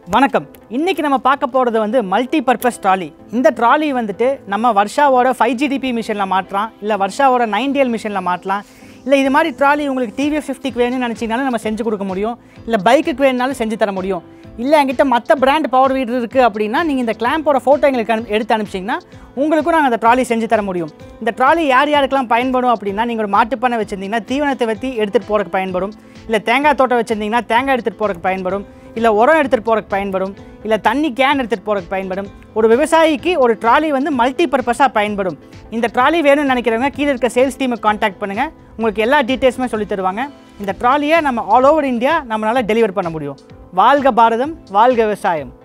வணக்கம் இன்னைக்கு நம்ம பார்க்க போகிறது வந்து மல்டி பர்பஸ் ட்ராலி இந்த ட்ராலி வந்துட்டு நம்ம வர்ஷாவோட ஃபைவ் ஜிடிபி மிஷினில் மாற்றலாம் இல்லை வர்ஷாவோட நைன் டிஎல் மிஷினில் மாற்றலாம் இல்லை இது மாதிரி ட்ராலி உங்களுக்கு டிவிஎஃப் ஃபிஃப்டிக்கு வேணும்னு நினச்சிங்கனாலும் நம்ம செஞ்சு கொடுக்க முடியும் இல்லை பைக்குக்கு வேணுனாலும் செஞ்சு தர முடியும் இல்லை என்கிட்ட மற்ற பிராண்ட் பவர் வீடர் இருக்குது அப்படின்னா நீங்கள் இந்த கிளாம்போட ஃபோட்டோ எங்களுக்கு அனு எடுத்து அனுப்பிச்சிங்கன்னா உங்களுக்கும் நாங்கள் அந்த ட்ராலி செஞ்சு தர முடியும் இந்த ட்ராலி யார் யாருக்கெல்லாம் பயன்படும் அப்படின்னா நீங்கள் ஒரு மாட்டுப்பண்ணை வச்சுருந்தீங்கன்னா தீவனத்தை வற்றி எடுத்துகிட்டு போகிறதுக்கு பயன்படும் இல்லை தேங்காய் தோட்டம் வச்சுருந்தீங்கன்னா தேங்காய் எடுத்துகிட்டு போகிறதுக்கு பயன்படும் இல்லை உரம் எடுத்துகிட்டு போகிறதுக்கு பயன்படும் இல்லை தண்ணி கேன் எடுத்துகிட்டு போகிறதுக்கு பயன்படும் ஒரு விவசாயிக்கு ஒரு ட்ராலி வந்து மல்டி பர்பஸாக பயன்படும் இந்த ட்ராலி வேணும்னு நினைக்கிறவங்க கீழே இருக்க சேல்ஸ் டீமை காண்டாக்ட் பண்ணுங்கள் உங்களுக்கு எல்லா டீட்டெயில்ஸுமே சொல்லித் தருவாங்க இந்த ட்ராலியை நம்ம ஆல் ஓவர் இந்தியா நம்மளால் டெலிவர் பண்ண முடியும் வாழ்க பாரதம் வாழ்க விவசாயம்